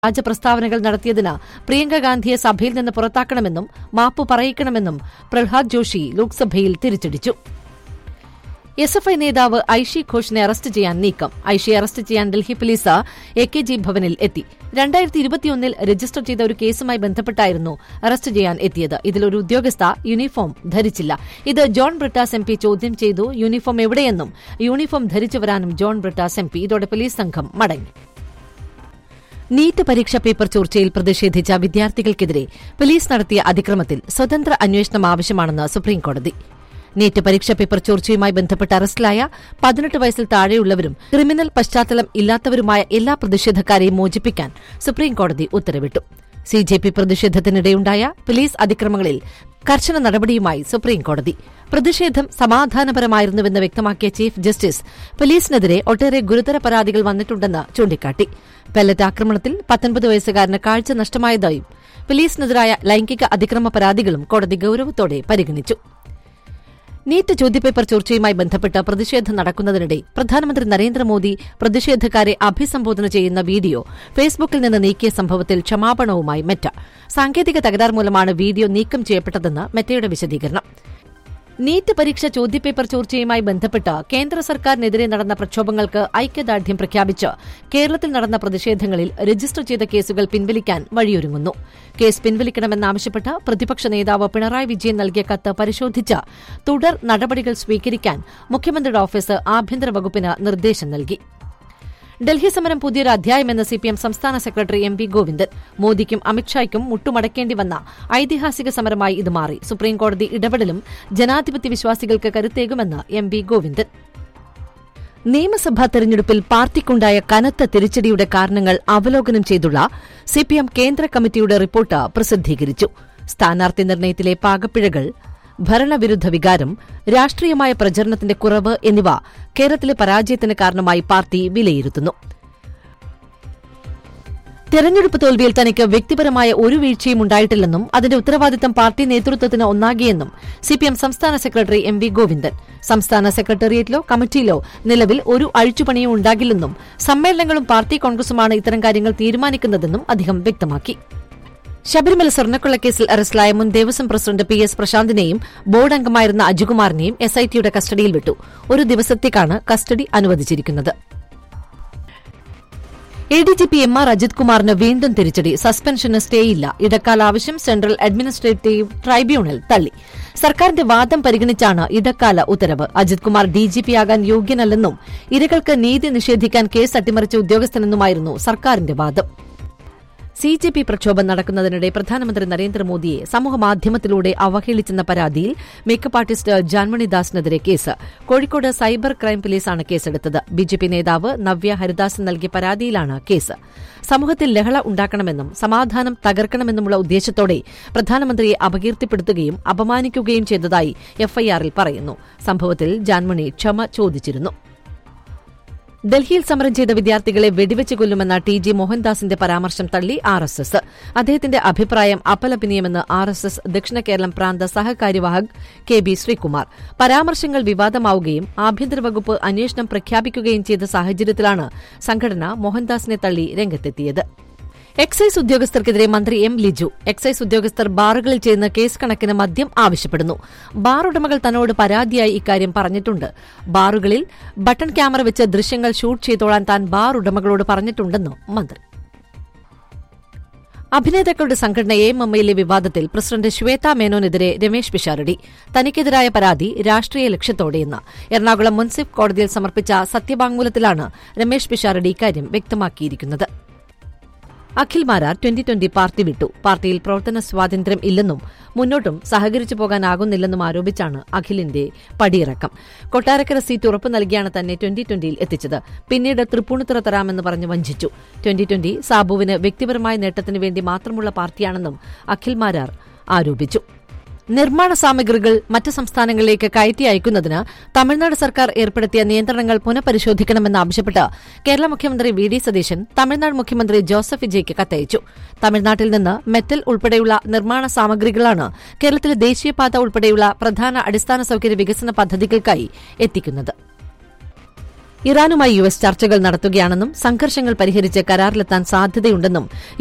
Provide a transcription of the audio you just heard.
വ്യാജ പ്രസ്താവനകൾ നടത്തിയതിന് പ്രിയങ്ക ഗാന്ധിയെ സഭയിൽ നിന്ന് പുറത്താക്കണമെന്നും മാപ്പ് പറയിക്കണമെന്നും പ്രഹ്ലാദ് ജോഷി ലോക്സഭയിൽ തിരിച്ചടിച്ചു എസ് എഫ് ഐ നേതാവ് ഐഷി ഘോഷിനെ അറസ്റ്റ് ചെയ്യാൻ നീക്കം ഐഷിയെ അറസ്റ്റ് ചെയ്യാൻ Delhi police A K G ഭവനിൽ എത്തി രണ്ടായിരത്തി ഇരുപത്തിയൊന്നിൽ രജിസ്റ്റർ ചെയ്ത ഒരു കേസുമായി ബന്ധപ്പെട്ടായിരുന്നു അറസ്റ്റ് ചെയ്യാൻ എത്തിയത് ഇതിലൊരു ഉദ്യോഗസ്ഥ യൂണിഫോം ധരിച്ചില്ല ഇത് ജോൺ ബ്രിട്ടാസ് എം പി ചോദ്യം ചെയ്തു യൂണിഫോം എവിടെയെന്നും യൂണിഫോം ധരിച്ചുവരാനും ജോൺ ബ്രിട്ടാസ് എം പി ഇതോടെ പോലീസ് സംഘം മടങ്ങി നീറ്റ് പരീക്ഷാ പേപ്പർ ചോർച്ചയിൽ പ്രതിഷേധിച്ച വിദ്യാർത്ഥികൾക്കെതിരെ പോലീസ് നടത്തിയ അതിക്രമത്തിൽ സ്വതന്ത്ര അന്വേഷണം ആവശ്യമാണെന്ന് സുപ്രീംകോടതി നീറ്റ് പരീക്ഷാ പേപ്പർ ചോർച്ചയുമായി ബന്ധപ്പെട്ട് അറസ്റ്റിലായ പതിനെട്ട് വയസ്സിൽ താഴെയുള്ളവരും ക്രിമിനൽ പശ്ചാത്തലം ഇല്ലാത്തവരുമായ എല്ലാ പ്രതിഷേധക്കാരെയും മോചിപ്പിക്കാൻ സുപ്രീംകോടതി ഉത്തരവിട്ടു സി ജെ പി പ്രതിഷേധത്തിനിടെയുണ്ടായ പോലീസ് അതിക്രമങ്ങളിൽ കർശന നടപടിയുമായി സുപ്രീംകോടതി പ്രതിഷേധം സമാധാനപരമായിരുന്നുവെന്ന് വ്യക്തമാക്കിയ ചീഫ് ജസ്റ്റിസ് പോലീസിനെതിരെ ഒട്ടേറെ ഗുരുതര പരാതികൾ വന്നിട്ടുണ്ടെന്ന് ചൂണ്ടിക്കാട്ടി പെല്ലറ്റ് ആക്രമണത്തിൽ പത്തൊൻപത് വയസ്സുകാരന് കാഴ്ച നഷ്ടമായതായും പോലീസിനെതിരായ ലൈംഗിക അതിക്രമ പരാതികളും കോടതി ഗൌരവത്തോടെ പരിഗണിച്ചു നീറ്റ് ചോദ്യപേപ്പർ ചോർച്ചയുമായി ബന്ധപ്പെട്ട് പ്രതിഷേധം നടക്കുന്നതിനിടെ പ്രധാനമന്ത്രി നരേന്ദ്രമോദി പ്രതിഷേധക്കാരെ അഭിസംബോധന ചെയ്യുന്ന വീഡിയോ ഫേസ്ബുക്കിൽ നിന്ന് നീക്കിയ സംഭവത്തിൽ ക്ഷമാപണവുമായി മെറ്റ സാങ്കേതിക തകരാർ മൂലമാണ് വീഡിയോ നീക്കം ചെയ്യപ്പെട്ടതെന്ന് മെറ്റയുടെ വിശദീകരണം നീറ്റ് പരീക്ഷ ചോദ്യപേപ്പർ ചോർച്ചയുമായി ബന്ധപ്പെട്ട് കേന്ദ്ര സർക്കാരിനെതിരെ നടന്ന പ്രക്ഷോഭങ്ങൾക്ക് ഐക്യദാർഢ്യം പ്രഖ്യാപിച്ച് കേരളത്തിൽ നടന്ന പ്രതിഷേധങ്ങളിൽ രജിസ്റ്റർ ചെയ്ത കേസുകൾ പിൻവലിക്കാൻ വഴിയൊരുങ്ങുന്നു കേസ് പിൻവലിക്കണമെന്നാവശ്യപ്പെട്ട് പ്രതിപക്ഷ നേതാവ് പിണറായി വിജയൻ നൽകിയ കത്ത് പരിശോധിച്ച് തുടർ നടപടികൾ സ്വീകരിക്കാൻ മുഖ്യമന്ത്രിയുടെ ഓഫീസ് ആഭ്യന്തര വകുപ്പിന് നിർദ്ദേശം നൽകി ഡൽഹി സമരം പുതിയൊരു അധ്യായമെന്ന് സിപിഎം സംസ്ഥാന സെക്രട്ടറി എം വി ഗോവിന്ദൻ മോദിക്കും അമിത്ഷായ്ക്കും മുട്ടുമടക്കേണ്ടി വന്ന ഐതിഹാസിക സമരമായി ഇത് മാറി സുപ്രീംകോടതി ഇടപെടലും ജനാധിപത്യ വിശ്വാസികൾക്ക് കരുത്തേകുമെന്ന് എം വി ഗോവിന്ദൻ നിയമസഭാ തെരഞ്ഞെടുപ്പിൽ പാർട്ടിക്കുണ്ടായ കനത്ത തിരിച്ചടിയുടെ കാരണങ്ങൾ അവലോകനം ചെയ്തുള്ള സിപിഎം കേന്ദ്ര കമ്മിറ്റിയുടെ റിപ്പോർട്ട് പ്രസിദ്ധീകരിച്ചു സ്ഥാനാർത്ഥി നിർണയത്തിലെ പാകപ്പിഴകൾ ഭരണവിരുദ്ധ വികാരം രാഷ്ട്രീയമായ പ്രചരണത്തിന്റെ കുറവ് എന്നിവ കേരളത്തിലെ പരാജയത്തിന് കാരണമായി പാർട്ടി വിലയിരുത്തുന്നു തെരഞ്ഞെടുപ്പ് തോൽവിയിൽ തനിക്ക് വ്യക്തിപരമായ ഒരു വീഴ്ചയും ഉണ്ടായിട്ടില്ലെന്നും അതിന്റെ ഉത്തരവാദിത്തം പാർട്ടി നേതൃത്വത്തിന് ഒന്നാകിയെന്നും സിപിഎം സംസ്ഥാന സെക്രട്ടറി എം വി ഗോവിന്ദൻ സംസ്ഥാന സെക്രട്ടേറിയറ്റിലോ കമ്മിറ്റിയിലോ നിലവിൽ ഒരു അഴിച്ചുപണിയും ഉണ്ടാകില്ലെന്നും സമ്മേളനങ്ങളും പാർട്ടി കോൺഗ്രസുമാണ് ഇത്തരം കാര്യങ്ങൾ തീരുമാനിക്കുന്നതെന്നും അദ്ദേഹം വ്യക്തമാക്കി ശബരിമല സ്വർണ്ണക്കൊള്ളക്കേസിൽ അറസ്റ്റിലായ മുൻ ദേവസ്വം പ്രസിഡന്റ് പി എസ് പ്രശാന്തിനെയും ബോർഡ് അംഗമായിരുന്ന അജുകുമാറിനെയും എസ്ഐടിയുടെ കസ്റ്റഡിയിൽ വിട്ടു ഒരു ദിവസത്തേക്കാണ് കസ്റ്റഡി അനുവദിച്ചിരിക്കുന്നത് A D G P M R Ajith കുമാറിന് വീണ്ടും തിരിച്ചടി സസ്പെൻഷന് സ്റ്റേയില്ല ഇടക്കാല ആവശ്യം സെൻട്രൽ അഡ്മിനിസ്ട്രേറ്റീവ് ട്രൈബ്യൂണൽ തള്ളി സർക്കാരിന്റെ വാദം പരിഗണിച്ചാണ് ഇടക്കാല ഉത്തരവ് അജിത് കുമാർ ഡിജിപിയാകാൻ യോഗ്യനല്ലെന്നും ഇരകൾക്ക് നീതി നിഷേധിക്കാൻ കേസ് അട്ടിമറിച്ച ഉദ്യോഗസ്ഥനെന്നുമായിരുന്നു സർക്കാരിന്റെ വാദം സി ജെ പി പ്രക്ഷോഭം നടക്കുന്നതിനിടെ പ്രധാനമന്ത്രി നരേന്ദ്രമോദിയെ സമൂഹമാധ്യമത്തിലൂടെ അവഹേളിച്ചെന്ന പരാതിയിൽ മേക്കപ്പ് ആർട്ടിസ്റ്റ് ജാൻമണി ദാസിനെതിരെ കേസ് കോഴിക്കോട് സൈബർ ക്രൈം പോലീസാണ് കേസെടുത്തത് ബിജെപി നേതാവ് നവ്യ ഹരിദാസ് നൽകിയ പരാതിയിലാണ് കേസ് സമൂഹത്തിൽ ലഹള ഉണ്ടാക്കണമെന്നും സമാധാനം തകർക്കണമെന്നുമുള്ള ഉദ്ദേശത്തോടെ പ്രധാനമന്ത്രിയെ അപകീർത്തിപ്പെടുത്തുകയും അപമാനിക്കുകയും ചെയ്തതായി എഫ്ഐആറിൽ പറയുന്നു സംഭവത്തിൽ ജാൻമണി ക്ഷമ ചോദിച്ചിരുന്നു ഡൽഹിയിൽ സമരം ചെയ്ത വിദ്യാർത്ഥികളെ വെടിവെച്ച് കൊല്ലുമെന്ന ടി ജി മോഹൻദാസിന്റെ പരാമർശം തള്ളി ആർ എസ് എസ് അദ്ദേഹത്തിന്റെ അഭിപ്രായം അപലപനീയമെന്ന് ആർ എസ് എസ് ദക്ഷിണ കേരളം പ്രാന്ത സഹകാര്യവാഹക് കെ ബി ശ്രീകുമാർ പരാമർശങ്ങൾ വിവാദമാവുകയും ആഭ്യന്തര വകുപ്പ് അന്വേഷണം പ്രഖ്യാപിക്കുകയും ചെയ്ത സാഹചര്യത്തിലാണ് സംഘടന മോഹൻദാസിനെ തള്ളി രംഗത്തെത്തിയത് എക്സൈസ് ഉദ്യോഗസ്ഥർക്കെതിരെ മന്ത്രി എം ലിജു എക്സൈസ് ഉദ്യോഗസ്ഥർ ബാറുകളിൽ ചെയ്യുന്ന കേസ് കണക്കിന് മദ്യം ആവശ്യപ്പെടുന്നു ബാർ ഉടമകൾ തന്നോട് പരാതിയായി ഇക്കാര്യം പറഞ്ഞിട്ടുണ്ട് ബാറുകളിൽ ബട്ടൺ ക്യാമറ വെച്ച് ദൃശ്യങ്ങൾ ഷൂട്ട് ചെയ്തോളാൻ താൻ ബാർ ഉടമകളോട് പറഞ്ഞിട്ടുണ്ടെന്നും മന്ത്രി അഭിനേതാക്കളുടെ സംഘടന എ എം എമ്മയിലെ വിവാദത്തിൽ പ്രസിഡന്റ് ശ്വേത മേനോനെതിരെ രമേശ് പിഷാരടി തനിക്കെതിരായ പരാതി രാഷ്ട്രീയ ലക്ഷ്യത്തോടെയെന്ന് എറണാകുളം മുൻസിഫ് കോടതിയിൽ സമർപ്പിച്ച സത്യവാങ്മൂലത്തിലാണ് രമേശ് പിഷാരടി ഇക്കാര്യം വ്യക്തമാക്കിയിരിക്കുന്നത് Akhil Marar twenty twenty party വിട്ടു പാർട്ടിയിൽ പ്രവർത്തന സ്വാതന്ത്ര്യം ഇല്ലെന്നും മുന്നോട്ടും സഹകരിച്ചു പോകാനാകുന്നില്ലെന്നും ആരോപിച്ചാണ് അഖിലിന്റെ പടിയിറക്കം കൊട്ടാരക്കര സീറ്റ് ഉറപ്പു നൽകിയാണ് തന്നെ ട്വന്റി ട്വന്റിയിൽ എത്തിച്ചത് പിന്നീട് തൃപ്പൂണിത്തുറ തരാമെന്ന് പറഞ്ഞ് വഞ്ചിച്ചു ട്വന്റി ട്വന്റി സാബുവിന് വ്യക്തിപരമായ നേട്ടത്തിനു വേണ്ടി മാത്രമുള്ള പാർട്ടിയാണെന്നും അഖിൽ മാരാർ ആരോപിച്ചു നിർമ്മാണ സാമഗ്രികൾ മറ്റ് സംസ്ഥാനങ്ങളിലേക്ക് കയറ്റി അയക്കുന്നതിന് തമിഴ്നാട് സർക്കാർ ഏർപ്പെടുത്തിയ നിയന്ത്രണങ്ങൾ പുനഃപരിശോധിക്കണമെന്നാവശ്യപ്പെട്ട് കേരള മുഖ്യമന്ത്രി വി ഡി സതീശൻ തമിഴ്നാട് മുഖ്യമന്ത്രി ജോസഫ് വിജയ്ക്ക് കത്തയച്ചു തമിഴ്നാട്ടിൽ നിന്ന് മെറ്റൽ ഉൾപ്പെടെയുള്ള നിർമ്മാണ സാമഗ്രികളാണ് കേരളത്തിലെ ദേശീയപാത ഉൾപ്പെടെയുള്ള പ്രധാന അടിസ്ഥാന സൌകര്യ വികസന പദ്ധതികൾക്കായി എത്തിക്കുന്നത് ഇറാനുമായി യു എസ് ചർച്ചകൾ നടത്തുകയാണെന്നും സംഘർഷങ്ങൾ പരിഹരിച്ച് കരാറിലെത്താൻ സാധ്യതയുണ്ടെന്നും